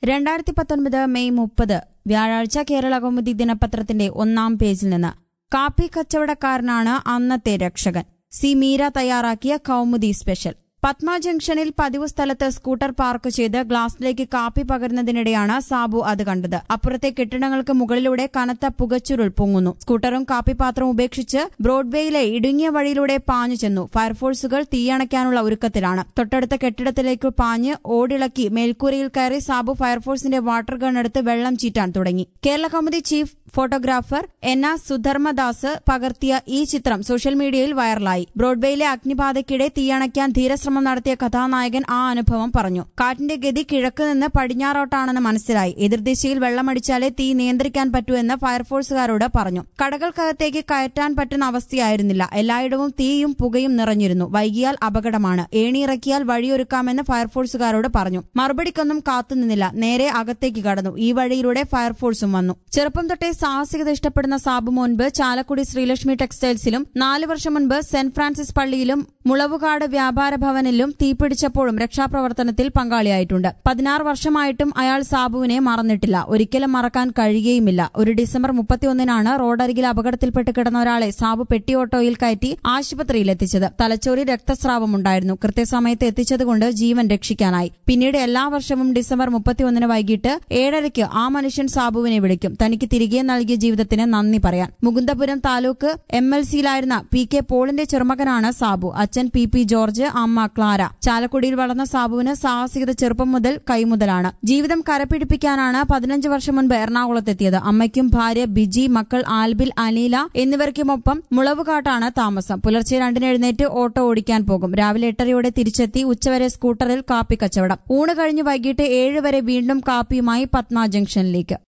രണ്ടായിരത്തി പത്തൊൻപത് മെയ് മുപ്പത് വ്യാഴാഴ്ച കേരള കൗമുദി ദിനപത്രത്തിന്റെ ഒന്നാം പേജിൽ നിന്ന് കാപ്പി കച്ചവടക്കാരനാണ് അന്നത്തെ രക്ഷകൻ സി മീര തയ്യാറാക്കിയ കൗമുദി സ്പെഷ്യൽ പത്മ ജംഗ്ഷനിൽ പതിവ് സ്ഥലത്ത് സ്കൂട്ടർ പാർക്ക് ചെയ്ത് ഗ്ലാസിലേക്ക് കാപ്പി പകരുന്നതിനിടെയാണ് സാബു അത് കണ്ടത് അപ്പുറത്തെ കെട്ടിടങ്ങൾക്ക് മുകളിലൂടെ കനത്ത പുകച്ചുരുൾ പൊങ്ങുന്നു സ്കൂട്ടറും കാപ്പിപാത്രവും ഉപേക്ഷിച്ച് ബ്രോഡ്വേയിലെ ഇടുങ്ങിയ വഴിയിലൂടെ പാഞ്ഞു ചെന്നു ഫയർഫോഴ്സുകൾ തീയണയ്ക്കാനുള്ള ഒരുക്കത്തിലാണ് തൊട്ടടുത്ത കെട്ടിടത്തിലേക്ക് പാഞ്ഞ് ഓടിളക്കി മേൽക്കൂരയിൽ കയറി സാബു ഫയർഫോഴ്സിന്റെ വാട്ടർ ഗൺ എടുത്ത് വെള്ളം ചീറ്റാൻ തുടങ്ങി Kerala Kaumudi chief photographer N R Sudharmadas പകർത്തിയ ഈ ചിത്രം സോഷ്യൽ മീഡിയയിൽ വൈറലായി ബ്രോഡ്വേയിലെ അഗ്നിബാധയ്ക്കിടെ തീയണയ്ക്കാൻ ധീരശ്രമം നടത്തിയ കഥാനായകൻ ആ അനുഭവം പറഞ്ഞു കാറ്റിന്റെ ഗതി കിഴക്ക് നിന്ന് പടിഞ്ഞാറോട്ടാണെന്ന് മനസ്സിലായി എതിർദിശയിൽ വെള്ളമടിച്ചാലേ തീ നിയന്ത്രിക്കാൻ പറ്റൂ എന്ന് ഫയർഫോഴ്സുകാരോട് പറഞ്ഞു കടകൾക്കകത്തേക്ക് കയറ്റാൻ പറ്റുന്ന അവസ്ഥയായിരുന്നില്ല എല്ലായിടവും തീയും പുകയും നിറഞ്ഞിരുന്നു വൈകിയാൽ അപകടമാണ് ഏണിയിറക്കിയാൽ വഴിയൊരുക്കാമെന്ന് ഫയർഫോഴ്സുകാരോട് പറഞ്ഞു മറുപടിക്കൊന്നും കാത്തുനിന്നില്ല നേരെ അകത്തേക്ക് കടന്നു ഈ വഴിയിലൂടെ ഫയർഫോഴ്സും വന്നു ചെറുപ്പം തൊട്ടേ സാഹസികത ഇഷ്ടപ്പെടുന്ന സാബു മുൻപ് ചാലക്കുടി ശ്രീലക്ഷ്മി ടെക്സ്റ്റൈൽസിലും നാല് വർഷം മുൻപ് സെന്റ് ഫ്രാൻസിസ് പള്ളിയിലും മുളവുകാട് വ്യാപാര ഭവനിലും തീപിടിച്ചപ്പോഴും രക്ഷാപ്രവർത്തനത്തിൽ പങ്കാളിയായിട്ടുണ്ട് പതിനാറ് വർഷമായിട്ടും അയാൾ സാബുവിനെ മറന്നിട്ടില്ല ഒരിക്കലും മറക്കാൻ കഴിയുകയുമില്ല ഒരു ഡിസംബർ മുപ്പത്തിയൊന്നിനാണ് റോഡരികിൽ അപകടത്തിൽപ്പെട്ട് കിടന്ന ഒരാളെ സാബു പെട്ടി ഓട്ടോയിൽ കയറ്റി ആശുപത്രിയിൽ എത്തിച്ചത് തലച്ചോറി രക്തസ്രാവമുണ്ടായിരുന്നു കൃത്യസമയത്ത് എത്തിച്ചതുകൊണ്ട് ജീവൻ രക്ഷിക്കാനായി പിന്നീട് എല്ലാ വർഷവും ഡിസംബർ മുപ്പത്തിയൊന്നിന് വൈകിട്ട് ഏഴരയ്ക്ക് ആ മനുഷ്യൻ സാബുവിനെ വിളിക്കും തനിക്ക് തിരികെ നൽകിയ ജീവിതത്തിന് നന്ദി പറയാൻ മുകുന്ദപുരം താലൂക്ക് എം എൽ സിയിലായിരുന്ന പി കെ പോളിന്റെ ചെറുമകനാണ് സാബു അച്ഛൻ പി പി ജോർജ് അമ്മ ക്ലാര ചാലക്കുടിയിൽ വളർന്ന സാബുവിന് സാഹസികത ചെറുപ്പം മുതൽ കൈമുതലാണ് ജീവിതം കരപിടിപ്പിക്കാനാണ് പതിനഞ്ച് വർഷം മുൻപ് എറണാകുളത്തെത്തിയത് അമ്മയ്ക്കും ഭാര്യ ബിജി മക്കൾ ആൽബിൽ അനീല എന്നിവർക്കുമൊപ്പം മുളവുകാട്ടാണ് താമസം പുലർച്ചെ രണ്ടിന് എഴുന്നേറ്റ് ഓട്ടോ ഓടിക്കാൻ പോകും രാവിലെ എട്ടരയോടെ തിരിച്ചെത്തി ഉച്ചവരെ സ്കൂട്ടറിൽ കാപ്പി കച്ചവടം ഊണ് കഴിഞ്ഞ് വൈകിട്ട് ഏഴ് വരെ വീണ്ടും കാപ്പിയുമായി പത്മ ജംഗ്ഷനിലേക്ക്